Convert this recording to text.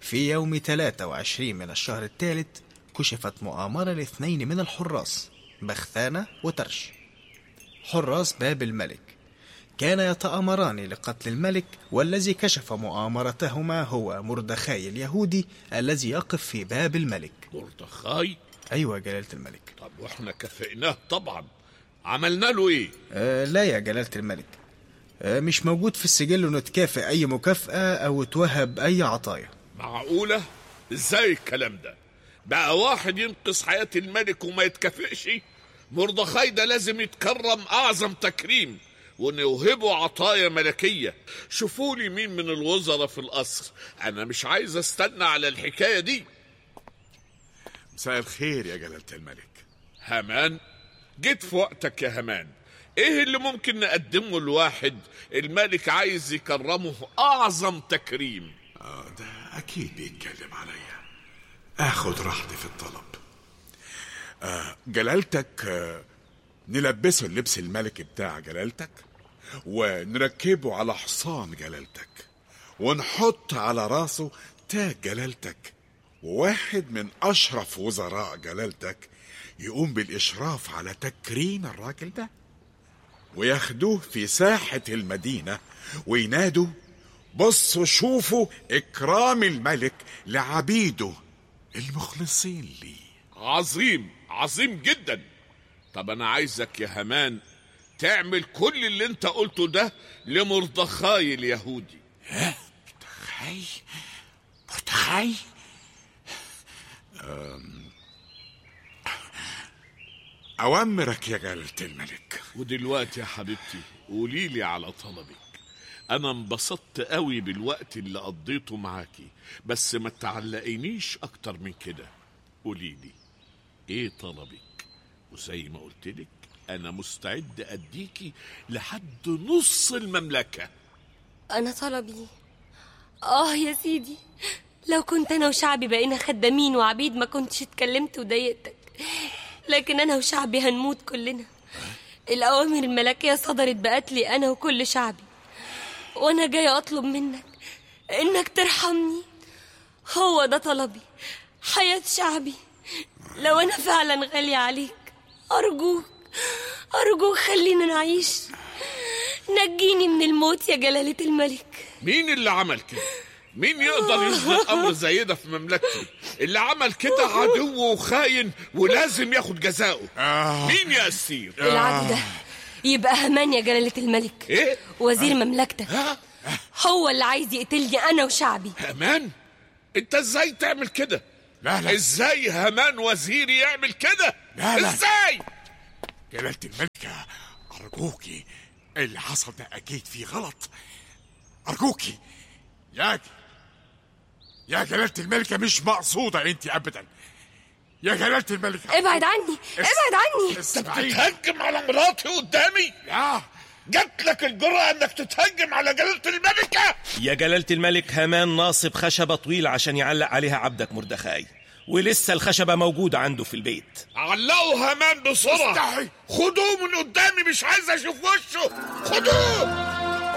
في يوم 23 من الشهر الثالث كشفت مؤامرة لاثنين من الحراس بخثانة وترش حراس باب الملك كان يتآمران لقتل الملك والذي كشف مؤامرتهما هو مردخاي اليهودي الذي يقف في باب الملك مردخاي أيوة يا جلالة الملك طب واحنا كافئناه طبعا عملنا له ايه آه لا يا جلالة الملك آه مش موجود في السجل انه تكافئ اي مكافأة او توهب اي عطايا معقولة ازاي الكلام ده بقى واحد ينقذ حياة الملك وما يتكافئش مردخاي ده لازم يتكرم اعظم تكريم ونوهبه عطايا ملكية شوفوا لي مين من الوزراء في القصر انا مش عايز استنى على الحكاية دي مساء الخير يا جلالة الملك هامان جيت في وقتك يا هامان ايه اللي ممكن نقدمه لواحد الملك عايز يكرمه اعظم تكريم آه ده أكيد بيتكلم عليا آخد راحتي في الطلب آه جلالتك آه نلبسه اللبس الملكي بتاع جلالتك ونركبه على حصان جلالتك ونحط على راسه تاج جلالتك وواحد من أشرف وزراء جلالتك يقوم بالإشراف على تكريم الراجل ده وياخدوه في ساحة المدينة وينادوا بصوا شوفوا إكرام الملك لعبيده المخلصين ليه عظيم عظيم جدا طب انا عايزك يا هامان تعمل كل اللي انت قلته ده لمردخاي اليهودي مردخاي مردخاي أوامرك يا جلالة الملك ودلوقتي يا حبيبتي قولي لي على طلبك انا انبسطت قوي بالوقت اللي قضيته معاكي بس ما تعلقينيش اكتر من كده قولي لي ايه طلبك وزي ما قلت لك انا مستعد اديكي لحد نص المملكه أنا طلبي آه يا سيدي لو كنت أنا وشعبي بقينا خدامين وعبيد ما كنتش اتكلمت وضايقتك لكن أنا وشعبي هنموت كلنا الأوامر الملكية صدرت بقتلي أنا وكل شعبي وأنا جاية أطلب منك إنك ترحمني هو ده طلبي حياة شعبي لو أنا فعلا غالية عليك أرجوك أرجوك خلينا نعيش نجيني من الموت يا جلالة الملك مين اللي عمل كده مين يقدر يصدر امر زي ده في مملكتي اللي عمل كده عدو وخاين ولازم ياخد جزاؤه آه. مين يا اسير العدو ده يبقى همان يا جلالة الملك ايه وزير مملكتك ها هو اللي عايز يقتلني أنا وشعبي همان انت ازاي تعمل كده لا لا ازاي همان وزيري يعمل كده لا، لا. ازاي جلالة الملكة أرجوكي اللي حصل ده أكيد فيه غلط أرجوكي يا يا جلالة الملكة مش مقصودة أنت أبدا يا جلالة الملكة ابعد عني ابعد عني استبعدي تتهجم على مراتي قدامي لا جات لك الجرأة انك تتهجم على جلالة الملكة يا جلالة الملك هامان ناصب خشبة طويل عشان يعلق عليها عبدك مردخاي ولسه الخشبة موجودة عنده في البيت علقوا همان بسرعة استحي. خدوه من قدامي مش عايز اشوف وشه خدوه